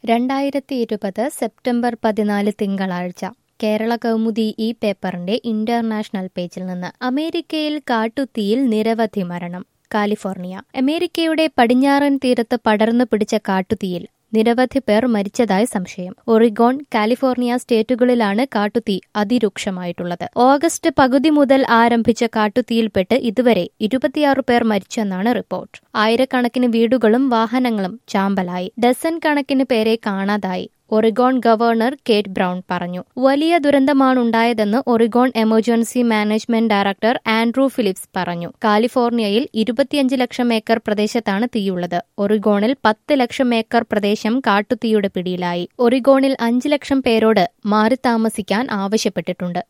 രണ്ടായിരത്തി ഇരുപത് സെപ്റ്റംബർ പതിനാല് തിങ്കളാഴ്ച കേരള കൗമുദി ഈ പേപ്പറിന്റെ ഇന്റർനാഷണൽ പേജിൽ നിന്ന് അമേരിക്കയിൽ കാട്ടുതീയിൽ നിരവധി മരണം കാലിഫോർണിയ അമേരിക്കയുടെ പടിഞ്ഞാറൻ തീരത്ത് പടർന്നു പിടിച്ച കാട്ടുതീയിൽ നിരവധി പേർ മരിച്ചതായി സംശയം ഒറിഗോൺ കാലിഫോർണിയ സ്റ്റേറ്റുകളിലാണ് കാട്ടുതീ അതിരൂക്ഷമായിട്ടുള്ളത് ഓഗസ്റ്റ് പകുതി മുതൽ ആരംഭിച്ച കാട്ടുതീയിൽപ്പെട്ട് ഇതുവരെ ഇരുപത്തിയാറ് പേർ മരിച്ചെന്നാണ് റിപ്പോർട്ട് ആയിരക്കണക്കിന് വീടുകളും വാഹനങ്ങളും ചാമ്പലായി ഡസൻ കണക്കിന് പേരെ കാണാതായി ഒറിഗോൺ ഗവർണർ കേറ്റ് ബ്രൗൺ പറഞ്ഞു വലിയ ദുരന്തമാണുണ്ടായതെന്ന് Oregon emergency management director Andrew Phillips പറഞ്ഞു കാലിഫോർണിയയിൽ ഇരുപത്തിയഞ്ച് ലക്ഷം ഏക്കർ പ്രദേശത്താണ് തീയുള്ളത് ഒറിഗോണിൽ പത്ത് ലക്ഷം ഏക്കർ പ്രദേശം കാട്ടുതീയുടെ പിടിയിലായി ഒറിഗോണിൽ അഞ്ച് ലക്ഷം പേരോട് മാറി താമസിക്കാൻ ആവശ്യപ്പെട്ടിട്ടുണ്ട്